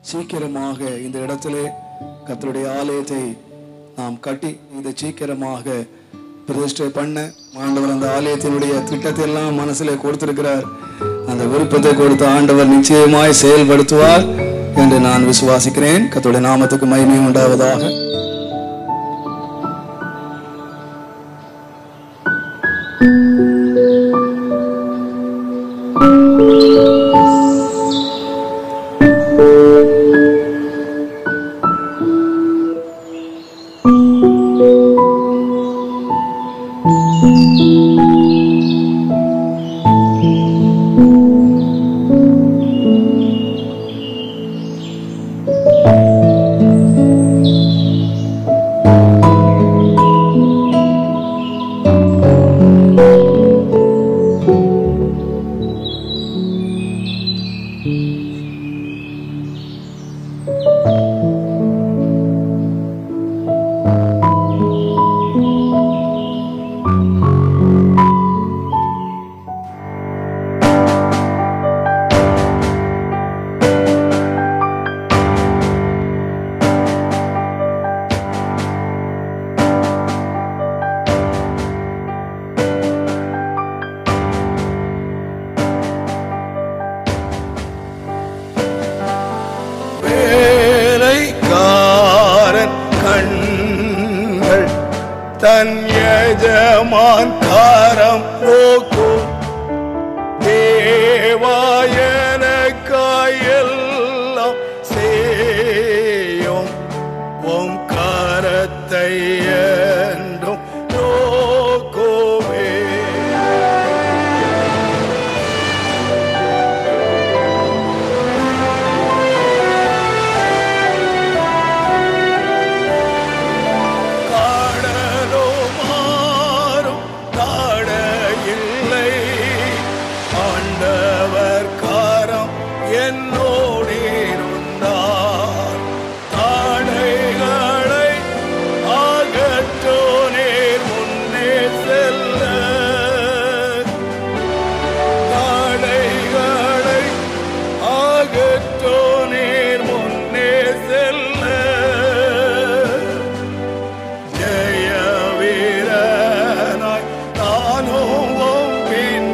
சீக்கிரமாக இந்த இடத்திலே கர்த்தருடைய ஆலயத்தை நாம் கட்டி இதை சீக்கிரமாக பிரதிஷ்டை பண்ண ஆண்டவர் அந்த ஆலயத்தினுடைய திட்டத்தை எல்லாம் மனசிலே கொடுத்திருக்கிறார் அந்த விருப்பத்தை கொடுத்த ஆண்டவர் நிச்சயமாய் செயல்படுத்துவார் என்று நான் விசுவாசிக்கிறேன் கர்த்தருடைய நாமத்துக்கு மகிமை உண்டாவதாக வேலைக்காரன் கண்கள் தன் எஜமான் காரம் போக்கும் தேவாயனக்காயெல்லாம் செய்யும் உம் கரத்தை என்றும் நோக்குவே காடலோ மாறும் காட இல்லை ஆண்டவர் காரம் என்னோடு இருந்தார் தாடைகளை அகற்றோ நேர் முன்னே செல்ல தாடைகளை அகற்றோ நேர் முன்னே செல்ல ஜெய வீரனாய் நானும் உம் பின்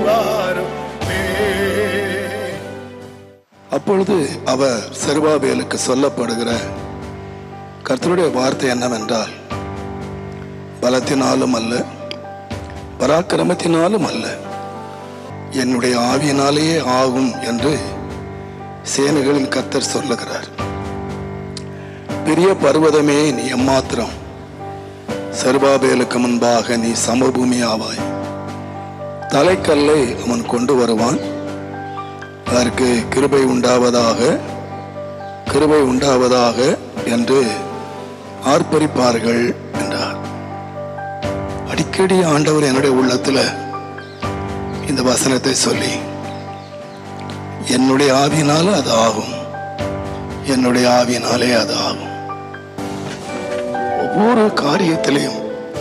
வருவேன். அப்பொழுது அவர் செருபாபேலுக்கு சொல்லப்படுகிற கர்த்தருடைய வார்த்தை என்னவென்றால் பலத்தினாலும் அல்ல பராக்கிரமத்தினாலும் அல்ல என்னுடைய ஆவியினாலேயே ஆகும் என்று சேனைகளின் கர்த்தர் சொல்லுகிறார் பெரிய பர்வதமே நீ எம்மாத்திரம் செருபாபேலுக்கு முன்பாக நீ சமபூமி ஆவாய் தலைக்கல்லை அவன் கொண்டு வருவான் அதற்கு கிருபை உண்டாவதாக கிருபை உண்டாவதாக என்று ஆர்ப்பரிப்பார்கள் என்றார் அடிக்கடி ஆண்டவர் என்னுடைய உள்ளத்துல இந்த வசனத்தை சொல்லி என்னுடைய ஆவியினால அது ஆகும் என்னுடைய ஆவியினாலே அது ஆகும் ஒவ்வொரு காரியத்திலையும்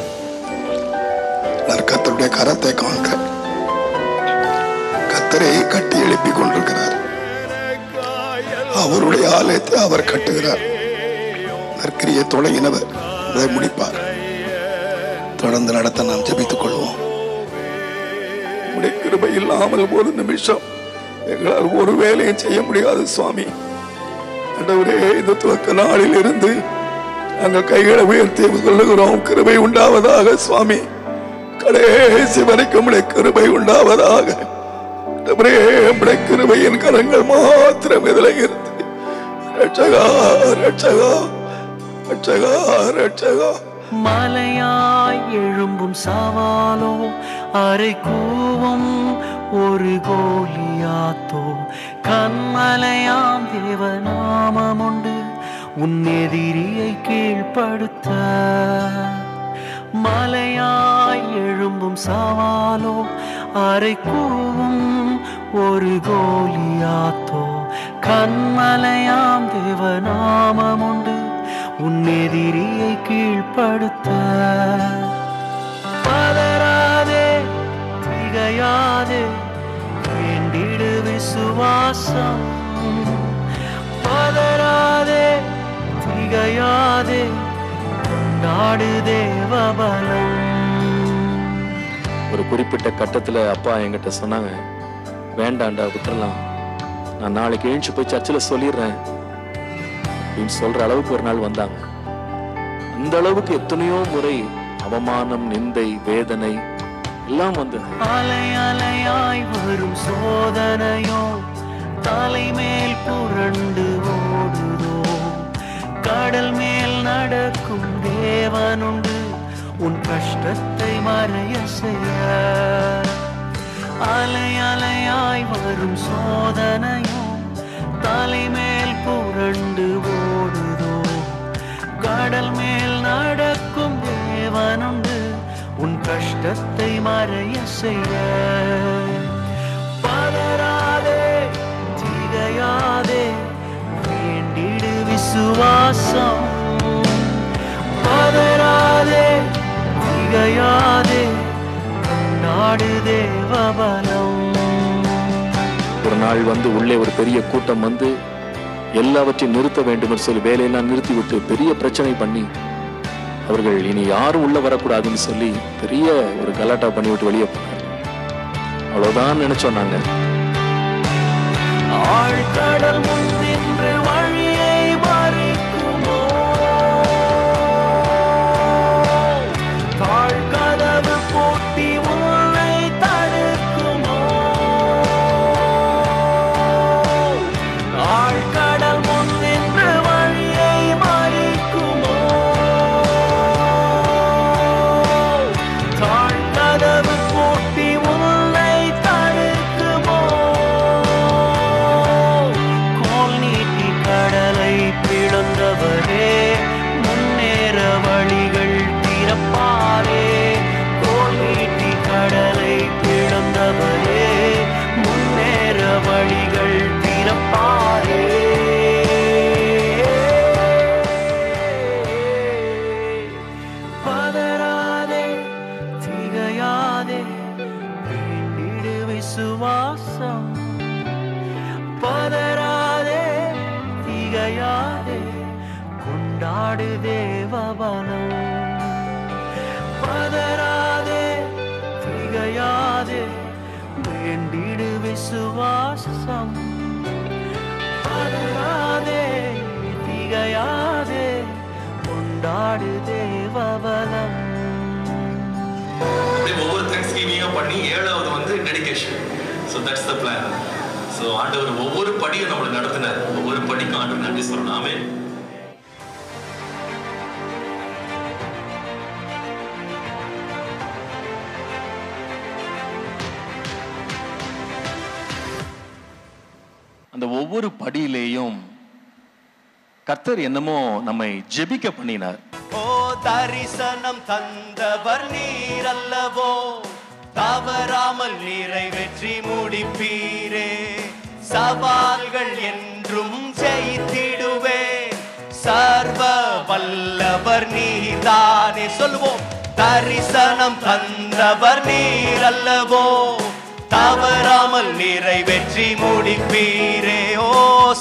நான் கர்த்தருடைய கரத்தை காண்கிறேன் கத்தரை கட்டி எழுப்பி கொண்டிருக்கிறார் அவருடைய ஆலயத்தை அவர் கட்டுகிறார் நற்கிரியை தொடங்கினவர் அதை முடிப்பார் தொடர்ந்து நடத்த நாம் ஜெபித்துக் கொள்வோம் உடைய கிருபை இல்லாமல் ஒரு நிமிஷம் எங்களால் ஒரு வேலையும் செய்ய முடியாது சுவாமி ஆண்டவரே இந்த துவக்க நாளில் இருந்து நாங்கள் கைகளை உயர்த்தி கொள்ளுகிறோம் கிருபை உண்டாவதாக சுவாமி கடைசி வரைக்கும் உடைய கிருபை உண்டாவதாக ஆண்டவரே உடைய கிருபையின் கரங்கள் மாத்திரம் இதில் இருந்து ரட்சகா ரட்சகா ரட்சகா ரட்சகா மலையாய் எழும்பும் சவாலோ அரை கூவும் ஒரு கோலியாத்தோ கண்மலையாம் தேவநாமமுண்டு உன் எதிரியை கீழ்ப்படுத்த மலையாய் எழும்பும் சவாலோ அரை கூவும் ஒரு கோலியாத்தோ கண்மலையாம் தேவநாமமுண்டு உன் எதிரியை கீழ்ப்படுத்த பதறாதே திகையாதே வேண்டிடு விசுவாசம் பதறாதே திகையாதே நாடு தேவபலம் ஒரு குறிப்பிட்ட கட்டத்துல அப்பா என்கிட்ட சொன்னாங்க வேண்டாண்டா விட்டுறலாம் நான் நாளைக்கு எழுந்து போய் சர்ச்சில் சொல்லிடுறேன் அப்படின்னு சொல்ற அளவுக்கு ஒரு நாள் வந்தாங்க அந்த அளவுக்கு எத்தனையோ முறை அவமானம் நிந்தை வேதனை எல்லாம் வந்தது அலை அலையாய் வரும் சோதனையோ தலைமேல் புரண்டு ஓடுதோ கடல் மேல் நடக்கும் தேவனுண்டு உன் கஷ்டத்தை மறைய செய்ய அலை அலையாய் வரும் சோதனையோ தலைமேல் புரண்டு ஓடுதோ கடல் மேல் நடக்கும் தேவனுண்டு உன் கஷ்டத்தை மறைய செய்ய பதறாதே திகையாதே வேண்டிடு விசுவாசம் பதறாதே திகையாதே நாடு தேவபலம் ஒரு நாள் வந்து உள்ளே ஒரு பெரிய கூட்டம் வந்து எல்லாவற்றையும் நிறுத்த வேண்டும் என்று சொல்லி வேலையெல்லாம் நிறுத்தி விட்டு பெரிய பிரச்சனை பண்ணி அவர்கள் இனி யாரும் உள்ள வரக்கூடாதுன்னு சொல்லி பெரிய ஒரு கலாட்டா பண்ணி விட்டு வெளியே போனாங்க அவ்வளவுதான் நினைச்சோம் நாங்க ஆழ்கடல் முன் நின்று வழியை மறிக்குமோ தாழ்கதவு பூட்டி உன்னை தடுக்குமோ ஆழ்கடல் முன் நின்று வழியை மறிக்குமோ தாழ்கதவு பூட்டி உன்னை தடுக்குமோ கோல் நீட்டி கடலை பிளந்தவரே முன்னேற வழிகள் திறப்பாரே கோல் நீட்டி கடலை பிளந்தவரே முன்னேற வழிகள் திறப்பாரே பதறாதே திகையாதே வேண்டிடு விசுவாசம் பதறாதே திகையாதே கொண்டாடு தேவபலம் பதறாதே திகையாதே வேண்டிடு விசுவாசம் பதறாதே திகையாதே கொண்டாடு தேவபலம் அப்படியே ஒவ்வொரு தேங்க்ஸ் கிவிங்காக பண்ணி ஏழாவது வந்து dedication so that's the plan so ஆண்டவர் ஒவ்வொரு படியும் நம்மளை நடத்தினார் ஒவ்வொரு படிக்கும் ஆண்டவர் நன்றி சொல்லணும் ஆமே அந்த ஒவ்வொரு படியிலேயும் கர்த்தர் என்னமோ நம்மை ஜெபிக்க பண்ணினார் ஓ தரிசனம் தந்தவர் நீர் அல்லவோ தவறாமல் நிறைவேற்றி முடிப்பீரே சவால்கள் என்றும் ஜெயித்திடுவே சர்வ வல்லவர் நீர்தானே சொல்லுவோம் தரிசனம் தந்தவர் நீர் அல்லவோ தவறாமல் நிறைவேற்றி முடிப்பீரே ஓ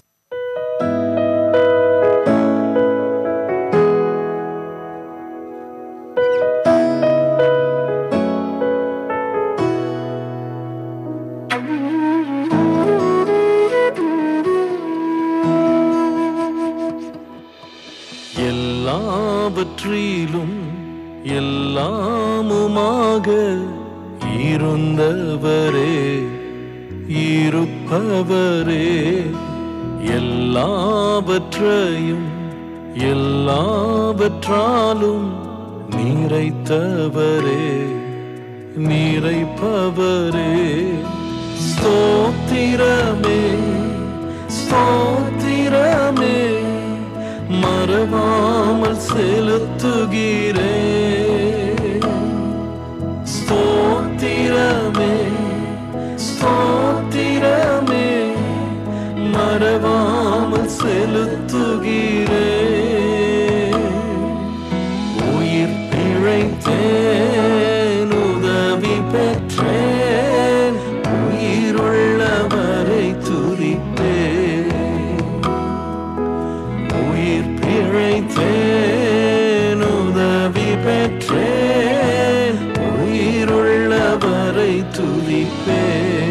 எல்லாவற்றிலும் எல்லாமுமாக இருந்தவரே இருப்பவரே எல்லாவற்றையும் எல்லாவற்றாலும் நிறைத்தவரே நிறைப்பவரே ஸ்தோத்திரமே ஸ்தோத்திரமே மறவாமல் செலுத்துகிறே ஸ்தோத்திரமே ஸ்தோத்திரமே மறவாமல் செலுத்துகிறே உயிர் பிழைத்தேன் உதவி பெற்றேன் உயிருள்ளவரை துதித்தேன் உயிர் பிழைத்தேன் இயேசுவே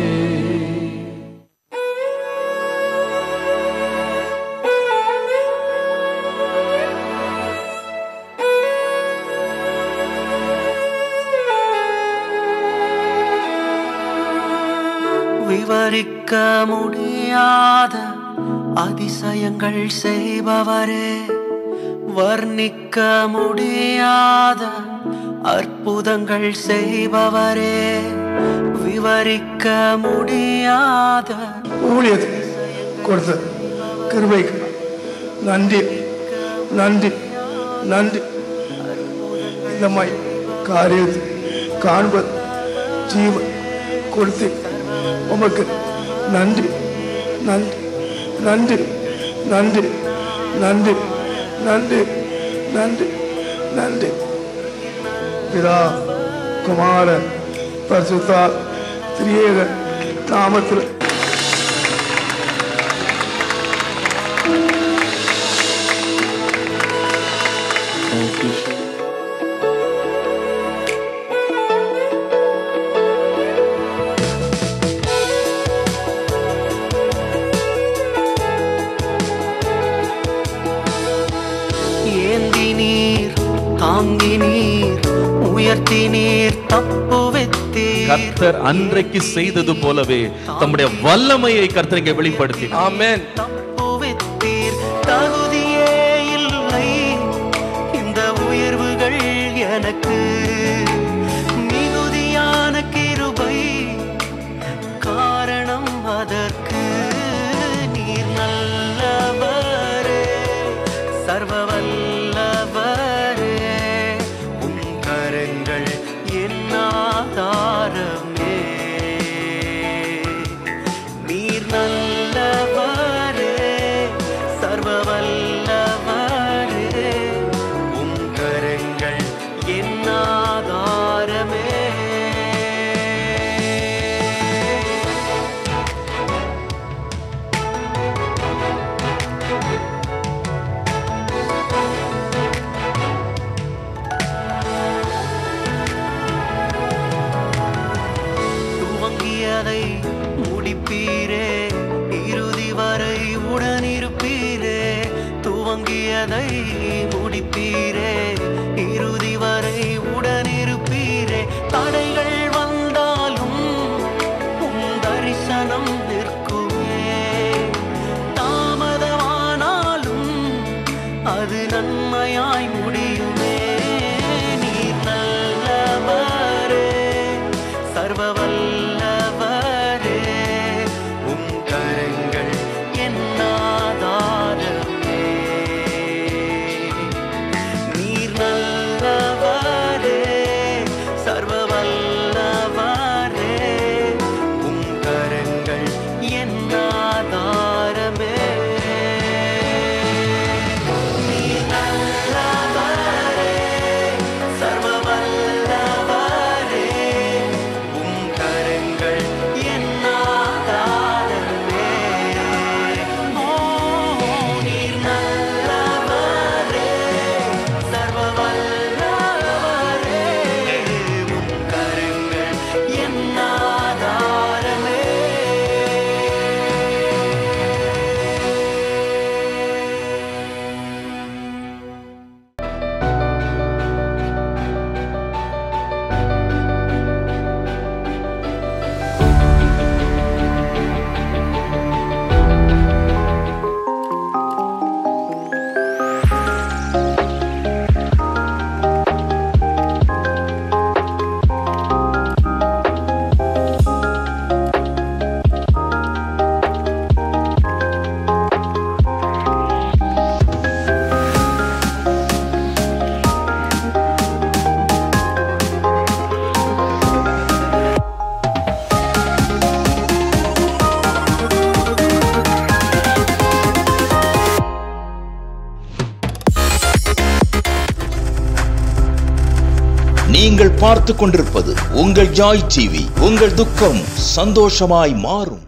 விவரிக்க முடியாத அதிசயங்கள் செய்பவரே வர்ணிக்க முடியாத அற்புதங்கள் செய்பவரே விவரிக்க முடியாத ஊழியத்தை கொடுத்த கிருபைக்கு நன்றி நன்றி நன்றி இந்த மாதிரி காரியத்தை காண்பது ஜீவன் கொடுத்து உமக்கு நன்றி நன்றி நன்றி நன்றி நன்றி நன்றி நன்றி நன்றி பிதா குமார பரிசுத்தா திரியேக நாமத்தில் ஏந்தி நீர் தாங்கி நீர் உயர்த்தி நீர் தப்புவித்தீர் கர்த்தர் அன்றைக்கு செய்தது போலவே தம்முடைய வல்லமையை கர்த்தர் இங்கே வெளிப்படுத்தினார் ஆமென் தப்புவித்தீர் தகுதியே இல்லை இந்த உயர்வுகள் எனக்கு மிகுதியான கிருபை காரணம் அதற்கு நீர் நல்லவரே சர்வ வல்லவரே உம் கரங்கள் என் ஆதாரமே நீர் நல்லவரே சர்வ வல்லவரே உம் கரங்கள் என் ஆதாரமே துவங்கியதை முடிப்பீரே இறுதி வரை உடனிருப்பீரே துவங்கியதை முடிப்பீரே இறுதி வரை உடனிருப்பீரே தடைகள் வந்தாலும் உம் தரிசனம் நிற்குமே தாமதமானாலும் அது நன்மையாய் முடியுமே நீர் நல்லவரே சர்வ வல்லவரே உம் கரங்கள் என் ஆதாரமே நீர் நல்லவரே சர்வ வல்லவரே உம் கரங்கள் என் ஆதாரமே நீர் நல்லவரே சர்வ வல்லவரே உம் கரங்கள் என் ஆதாரமே ஓ நீர் நல்லவரே சர்வ வல்லவரே உம் கரங்கள் என் ஆதாரமே நீங்கள் பார்த்து கொண்டிருப்பது உங்கள் ஜாய் டிவி உங்கள் துக்கம் சந்தோஷமாய் மாறும்